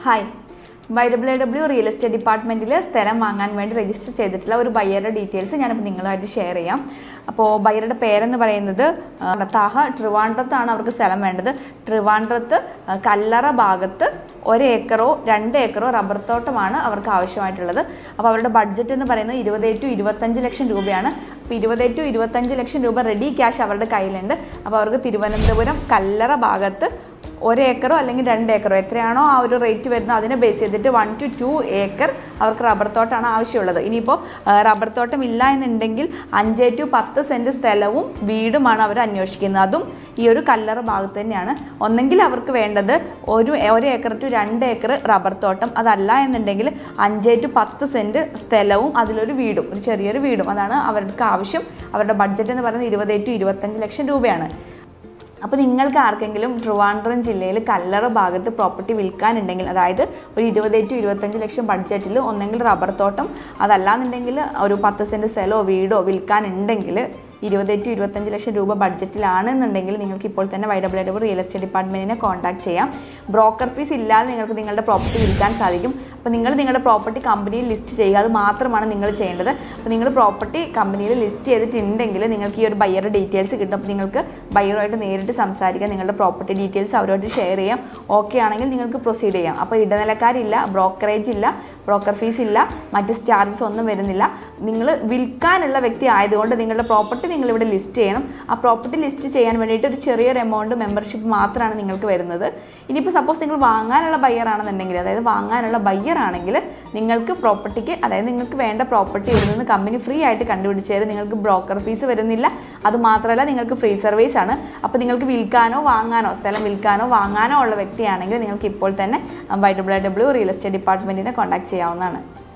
hi Y W W real estate ഡിപ്പാർട്ട്മെൻറ്റിൽ സ്ഥലം വാങ്ങാൻ വേണ്ടി രജിസ്റ്റർ ചെയ്തിട്ടുള്ള ഒരു ബയ്യറുടെ ഡീറ്റെയിൽസ് ഞാനിപ്പോൾ നിങ്ങളുമായിട്ട് ഷെയർ ചെയ്യാം അപ്പോൾ ബയ്യറുടെ പേരെന്ന് പറയുന്നത് ആ, താഹ ട്രിവാൻഡ്രത്താണ് അവർക്ക് സ്ഥലം വേണ്ടത് ട്രിവാൻഡ്രത്ത് ആ, കല്ലറ ഭാഗത്ത് ഒരു ഏക്കറോ രണ്ട് ഏക്കറോ റബ്ബർ തോട്ടമാണ് അവർക്ക് ആവശ്യമായിട്ടുള്ളത് അപ്പോൾ അവരുടെ ബഡ്ജറ്റ് എന്ന് പറയുന്നത് ഇരുപത് ടു ഇരുപത്തഞ്ച് ലക്ഷം രൂപയാണ് അപ്പോൾ ഇരുപത് ടു ഇരുപത്തഞ്ച് ലക്ഷം രൂപ റെഡി ക്യാഷ് അവരുടെ കയ്യിലുണ്ട് അപ്പോൾ അവർക്ക് തിരുവനന്തപുരം കല്ലറ ഭാഗത്ത് ഒരു ഏക്കറോ അല്ലെങ്കിൽ രണ്ട് ഏക്കറോ എത്രയാണോ ആ ഒരു റേറ്റ് വരുന്നത് അതിനെ ബേസ് ചെയ്തിട്ട് വൺ ടു ടു ഏക്കർ അവർക്ക് റബ്ബർ തോട്ടമാണ് ആവശ്യമുള്ളത് ഇനിയിപ്പോൾ റബ്ബർ തോട്ടം ഇല്ല എന്നുണ്ടെങ്കിൽ അഞ്ച് ടു പത്ത് സെൻറ്റ് സ്ഥലവും വീടുമാണ് അവർ അന്വേഷിക്കുന്നത് അതും ഈ ഒരു കല്ലറ ഭാഗത്ത് തന്നെയാണ് ഒന്നെങ്കിൽ അവർക്ക് വേണ്ടത് ഒരു ഒരു ഏക്കർ ടു രണ്ട് ഏക്കർ റബ്ബർ തോട്ടം അതല്ല എന്നുണ്ടെങ്കിൽ അഞ്ച് ടു പത്ത് സെൻറ്റ് സ്ഥലവും അതിലൊരു വീടും ഒരു ചെറിയൊരു വീടും അതാണ് അവർക്ക് ആവശ്യം അവരുടെ ബഡ്ജറ്റ് എന്ന് പറയുന്നത് ഇരുപത് ടു ഇരുപത്തഞ്ച് ലക്ഷം രൂപയാണ് അപ്പോൾ നിങ്ങൾക്ക് ആർക്കെങ്കിലും ട്രിവാൻഡ്രം ജില്ലയിൽ കല്ലറ ഭാഗത്ത് പ്രോപ്പർട്ടി വിൽക്കാനുണ്ടെങ്കിൽ അതായത് ഒരു ഇരുപത് ടു ഇരുപത്തഞ്ച് ലക്ഷം ബഡ്ജറ്റിൽ ഒന്നെങ്കിൽ റബ്ബർ തോട്ടം അതല്ലാന്നുണ്ടെങ്കിൽ ഒരു പത്ത് സെൻറ്റ് സ്ഥലമോ വീടോ വിൽക്കാനുണ്ടെങ്കിൽ ഇരുപത് ടു ഇരുപത്തഞ്ച് ലക്ഷം രൂപ ബഡ്ജറ്റിലാണെന്നുണ്ടെങ്കിൽ നിങ്ങൾക്ക് ഇപ്പോൾ തന്നെ Y W W real estate ഡിപ്പാർട്ട്മെൻറ്റിനെ കോൺടാക്ട് ചെയ്യാം ബ്രോക്കർ ഫീസ് ഇല്ലാതെ നിങ്ങൾക്ക് നിങ്ങളുടെ പ്രോപ്പർട്ടി വിൽക്കാൻ സാധിക്കും അപ്പോൾ നിങ്ങൾ നിങ്ങളുടെ പ്രോപ്പർട്ടി കമ്പനിയിൽ ലിസ്റ്റ് ചെയ്യുക അത് മാത്രമാണ് നിങ്ങൾ ചെയ്യേണ്ടത് അപ്പോൾ നിങ്ങൾ പ്രോപ്പർട്ടി കമ്പനിയിൽ ലിസ്റ്റ് ചെയ്തിട്ടുണ്ടെങ്കിൽ നിങ്ങൾക്ക് ഈ ഒരു ബയ്യർ ഡീറ്റെയിൽസ് കിട്ടും അപ്പോൾ നിങ്ങൾക്ക് ബയ്യറുമായിട്ട് നേരിട്ട് സംസാരിക്കാം നിങ്ങളുടെ പ്രോപ്പർട്ടി ഡീറ്റെയിൽസ് അവരുമായിട്ട് ഷെയർ ചെയ്യാം ഓക്കെ ആണെങ്കിൽ നിങ്ങൾക്ക് പ്രൊസീഡ് ചെയ്യാം അപ്പോൾ ഇടനിലക്കാരില്ല ബ്രോക്കറേജ് ഇല്ല ബ്രോക്കർ ഫീസ് ഇല്ല മറ്റ് ചാർജസ് ഒന്നും വരുന്നില്ല നിങ്ങൾ വിൽക്കാനുള്ള വ്യക്തി ആയതുകൊണ്ട് നിങ്ങളുടെ പ്രോപ്പർട്ടി നിങ്ങൾ ഇവിടെ ലിസ്റ്റ് ചെയ്യണം ആ പ്രോപ്പർട്ടി ലിസ്റ്റ് ചെയ്യാൻ വേണ്ടിയിട്ട് ഒരു ചെറിയൊരു എമൗണ്ട് മെമ്പർഷിപ്പ് മാത്രമാണ് നിങ്ങൾക്ക് വരുന്നത് ഇനിയിപ്പോൾ സപ്പോസ് നിങ്ങൾ വാങ്ങാനുള്ള ബയ്യർ ആണെന്നുണ്ടെങ്കിൽ അതായത് വാങ്ങാനുള്ള ബയ്യർ ആണെങ്കിൽ നിങ്ങൾക്ക് പ്രോപ്പർട്ടിക്ക് അതായത് നിങ്ങൾക്ക് വേണ്ട പ്രോപ്പർട്ടി ഇവിടെ നിന്ന് കമ്പനി ഫ്രീ ആയിട്ട് കണ്ടുപിടിച്ച് തരും നിങ്ങൾക്ക് ബ്രോക്കർ ഫീസ് വരുന്നില്ല അത് മാത്രമല്ല നിങ്ങൾക്ക് ഫ്രീ സർവീസ് ആണ് അപ്പോൾ നിങ്ങൾക്ക് വിൽക്കാനോ വാങ്ങാനോ സ്ഥലം വിൽക്കാനോ വാങ്ങാനോ ഉള്ള വ്യക്തിയാണെങ്കിൽ നിങ്ങൾക്ക് ഇപ്പോൾ തന്നെ Y W W real estate ഡിപ്പാർട്ട്മെൻറ്റിനെ കോൺടാക്ട് ചെയ്യാവുന്നതാണ്